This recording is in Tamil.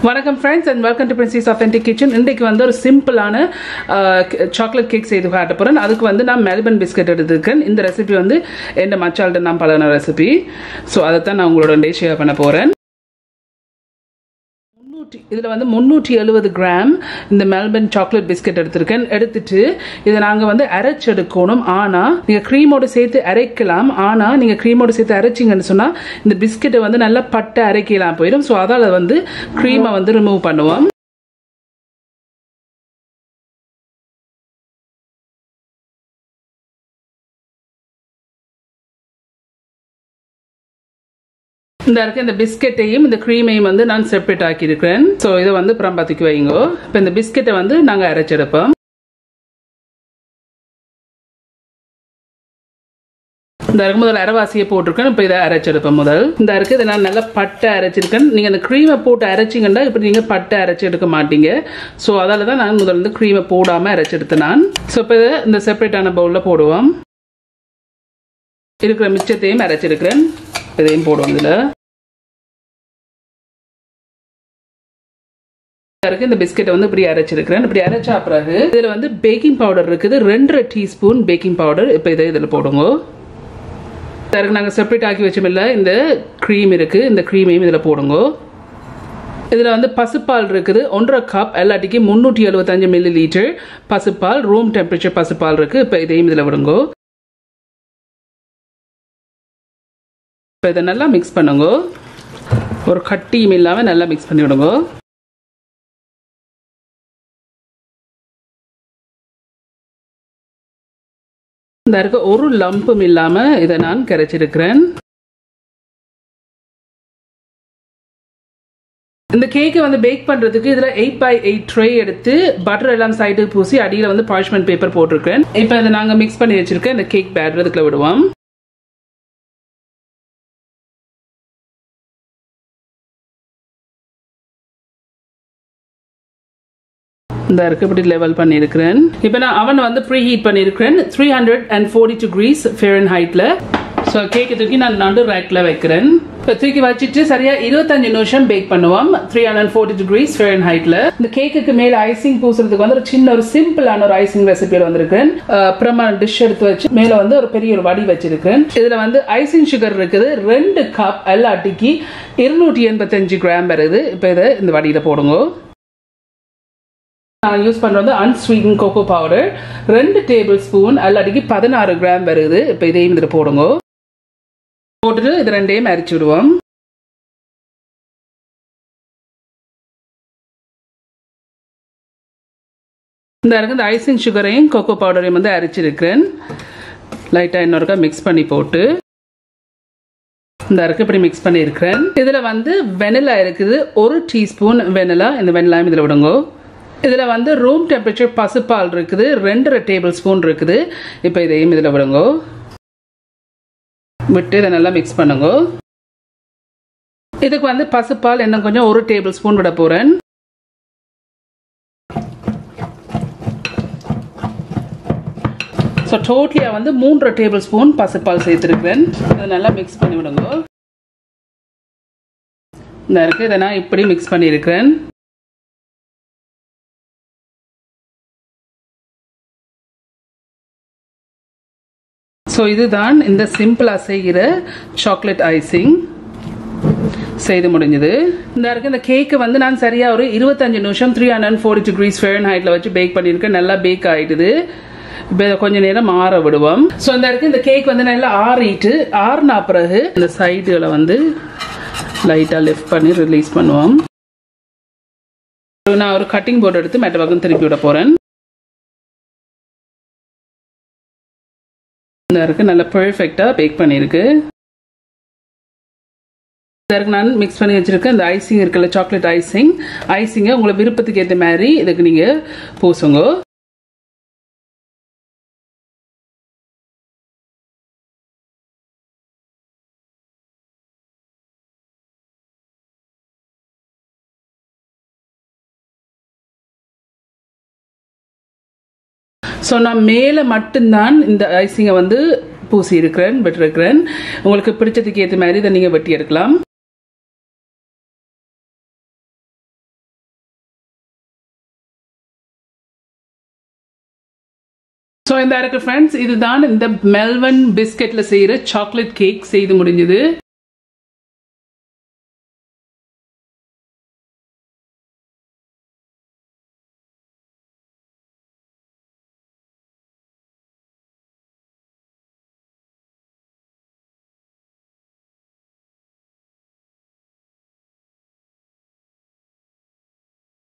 வணக்கம் friends and welcome to princess authentic kitchen இன்றைக்கு வந்து ஒரு சிம்பிளான சாக்லேட் கேக் செய்து காட்ட போகிறேன் அதுக்கு வந்து நான் மெல்பன் பிஸ்கட் எடுத்துருக்கேன் இந்த ரெசிபி வந்து என் மச்சால்கிட்ட நான் பழகின ரெசிபி ஸோ அதை தான் நான் உங்களோட டே ஷேர் பண்ண போகிறேன் முந்நூற்றி இதில் வந்து முந்நூற்றி எழுபது கிராம் இந்த மெல்பன் சாக்லேட் பிஸ்கட் எடுத்திருக்கேன் எடுத்துட்டு இதை நாங்கள் வந்து அரைச்செடுக்கணும் ஆனால் நீங்கள் க்ரீமோடு சேர்த்து அரைக்கலாம் ஆனால் நீங்கள் க்ரீமோடு சேர்த்து அரைச்சிங்கன்னு சொன்னால் இந்த பிஸ்கெட்டை வந்து நல்லா பட்டை அரைக்கலாம் போயிடும் ஸோ அதால் வந்து க்ரீமை வந்து ரிமூவ் பண்ணுவோம் இந்த இருக்க இந்த பிஸ்கெட்டையும் இந்த க்ரீமையும் வந்து நான் செப்பரேட் ஆக்கியிருக்கிறேன் ஸோ இதை வந்து அப்புறம் பார்த்துக்கு வைங்க இப்போ இந்த பிஸ்கெட்டை வந்து நாங்கள் அரைச்செடுப்போம் இந்த இருக்கு முதல் அரைவாசியை போட்டிருக்கேன் இப்போ இதை அரைச்செடுப்பேன் முதல் இந்த இருக்கு இதை நான் நல்லா பட்டை அரைச்சிருக்கேன் நீங்கள் அந்த க்ரீமை போட்டு அரைச்சிங்கன்னா இப்படி நீங்கள் பட்டை அரைச்சி எடுக்க மாட்டீங்க ஸோ அதால தான் நான் முதல்ல வந்து க்ரீமை போடாமல் அரைச்செடுத்தேன் நான் ஸோ இப்போ இதை இந்த செப்பரேட்டான பவுலில் போடுவோம் இருக்கிற மிச்சத்தையும் அரைச்சிருக்கிறேன் இதையும் போடுவோம் இதில் இருக்கு இந்த பிஸ்கெட்டை வந்து இப்படி அரைச்சிருக்கிறேன் இப்படி அரைச்சா பிறகு இதில் வந்து பேக்கிங் பவுடர் இருக்குது ரெண்டரை டீஸ்பூன் பேக்கிங் பவுடர் இப்போ இதை இதில் போடுங்க இருக்கு நாங்கள் செப்பரேட் ஆக்கி வச்சோமில்ல இந்த க்ரீம் இருக்குது இந்த க்ரீமையும் இதில் போடுங்க இதில் வந்து பசுப்பால் இருக்குது ஒன்றரை கப் எல்லாட்டிக்கு முந்நூற்றி எழுபத்தஞ்சு மில்லி லிட்டர் பசுப்பால் ரூம் டெம்பரேச்சர் பசுப்பால் இருக்குது இப்போ இதையும் இதில் விடுங்க இப்போ இதை நல்லா மிக்ஸ் பண்ணுங்க ஒரு கட்டியும் இல்லாமல் நல்லா மிக்ஸ் பண்ணி விடுங்க இந்த இருக்க ஒரு லம்பும் இல்லாமல் இதை நான் கரைச்சிருக்கிறேன் இந்த கேக்கை வந்து பேக் பண்ணுறதுக்கு இதில் எயிட் பை எயிட் ட்ரே எடுத்து பட்டர் எல்லாம் சைடுக்கு பூசி அடியில் வந்து பார்ச்மெண்ட் பேப்பர் போட்டிருக்கேன் இப்போ இதை நாங்கள் மிக்ஸ் பண்ணி வச்சிருக்கேன் இந்த கேக் பேட்டர் இதுக்குள்ள விடுவோம் இந்த இருக்கு இப்படி லெவல் பண்ணியிருக்கிறேன் இப்போ நான் அவன் வந்து ப்ரீ ஹீட் பண்ணியிருக்கிறேன் three hundred and forty degrees ஃபேரன் ஹைட்டில் ஸோ கேக்கு தூக்கி நான் நடு ரேக்கில் வைக்கிறேன் இப்போ தூக்கி வச்சுட்டு சரியா இருபத்தஞ்சு நிமிஷம் பேக் பண்ணுவோம் த்ரீ ஹண்ட்ரட் ஃபோர்ட்டி டிகிரிஸ் ஃபேரன் ஹைட்டில் இந்த கேக்குக்கு மேலே ஐசிங் பூசுறதுக்கு வந்து ஒரு சின்ன ஒரு சிம்பிளான ஒரு ஐசிங் ரெசிபியில் வந்திருக்கேன் அப்புறமா டிஷ் எடுத்து வச்சு மேலே வந்து ஒரு பெரிய ஒரு வடி வச்சிருக்கேன் இதில் வந்து ஐசிங் சுகர் இருக்குது ரெண்டு கப் எல்லாட்டிக்கு இருநூற்றி எண்பத்தஞ்சு கிராம் வருது இப்போ இதை இந்த வடியில் போடுங்க நான் யூஸ் பண்ணுறது அன்ஸ்வீட்டன் கோகோ பவுடர் ரெண்டு டேபிள் ஸ்பூன் அல்லாட்டிக்கு பதினாறு கிராம் வருது இப்போ இதையும் இதில் போடுங்க போட்டுட்டு இது ரெண்டையும் அரைச்சி விடுவோம் இந்த இருக்கு இந்த ஐசிங் சுகரையும் கோகோ பவுடரையும் வந்து அரைச்சிருக்கிறேன் லைட்டாக இன்னொருக்கா மிக்ஸ் பண்ணி போட்டு இந்த இருக்கு இப்படி மிக்ஸ் பண்ணியிருக்கிறேன் இதில் வந்து வெனிலா இருக்குது ஒரு டீஸ்பூன் வெனிலா இந்த வெனிலாயும் இதில் விடுங்க இதில் வந்து ரூம் டெம்பரேச்சர் பசுப்பால் இருக்குது ரெண்டரை டேபிள் ஸ்பூன் இருக்குது இப்போ இதையும் இதில் விடுங்க விட்டு இதை நல்லா மிக்ஸ் பண்ணுங்க இதுக்கு வந்து பசுப்பால் இன்னும் கொஞ்சம் ஒரு டேபிள் ஸ்பூன் விட போகிறேன் ஸோ டோட்டலியாக வந்து மூன்றரை டேபிள் ஸ்பூன் பசுப்பால் சேர்த்துருக்கிறேன் இதை நல்லா மிக்ஸ் பண்ணி விடுங்க இந்த இருக்குது இதை நான் இப்படி மிக்ஸ் பண்ணியிருக்கிறேன் ஸோ இதுதான் இந்த சிம்பிளாக செய்கிற சாக்லேட் ஐசிங் செய்து முடிஞ்சது இந்த இருக்கு இந்த கேக்கு வந்து நான் சரியாக ஒரு இருபத்தஞ்சு நிமிஷம் த்ரீ ஹண்ட்ரட் ஃபோர்ட்டி டிகிரிஸ் ஃபேரன் ஹைட்டில் வச்சு பேக் பண்ணியிருக்கேன் நல்லா பேக் ஆகிடுது இப்போ கொஞ்ச நேரம் ஆற விடுவோம் ஸோ இந்த இருக்கு இந்த கேக் வந்து நல்லா ஆறிட்டு ஆறுனா பிறகு இந்த சைடுகளை வந்து லைட்டாக லெஃப்ட் பண்ணி ரிலீஸ் பண்ணுவோம் நான் ஒரு கட்டிங் போர்டு எடுத்து மெட்ட பக்கம் திருப்பி விட போகிறேன் இந்த இருக்கு நல்லா பெர்ஃபெக்டாக பேக் பண்ணியிருக்கு இதற்கு நான் மிக்ஸ் பண்ணி வச்சுருக்கேன் இந்த ஐசிங் இருக்குல்ல சாக்லேட் ஐசிங் ஐசிங்கை உங்களை விருப்பத்துக்கு ஏற்ற மாதிரி இதுக்கு நீங்கள் பூசுங்க ஸோ நான் மேலே மட்டும்தான் இந்த ஐசிங்கை வந்து பூசி இருக்கிறேன் விட்டுருக்கிறேன் உங்களுக்கு பிடிச்சதுக்கு ஏற்ற மாதிரி இதை நீங்கள் வெட்டி எடுக்கலாம் ஸோ இந்த இருக்கு ஃப்ரெண்ட்ஸ் இதுதான் இந்த மெல்வன் பிஸ்கெட்ல செய்யற சாக்லேட் கேக் செய்து முடிஞ்சது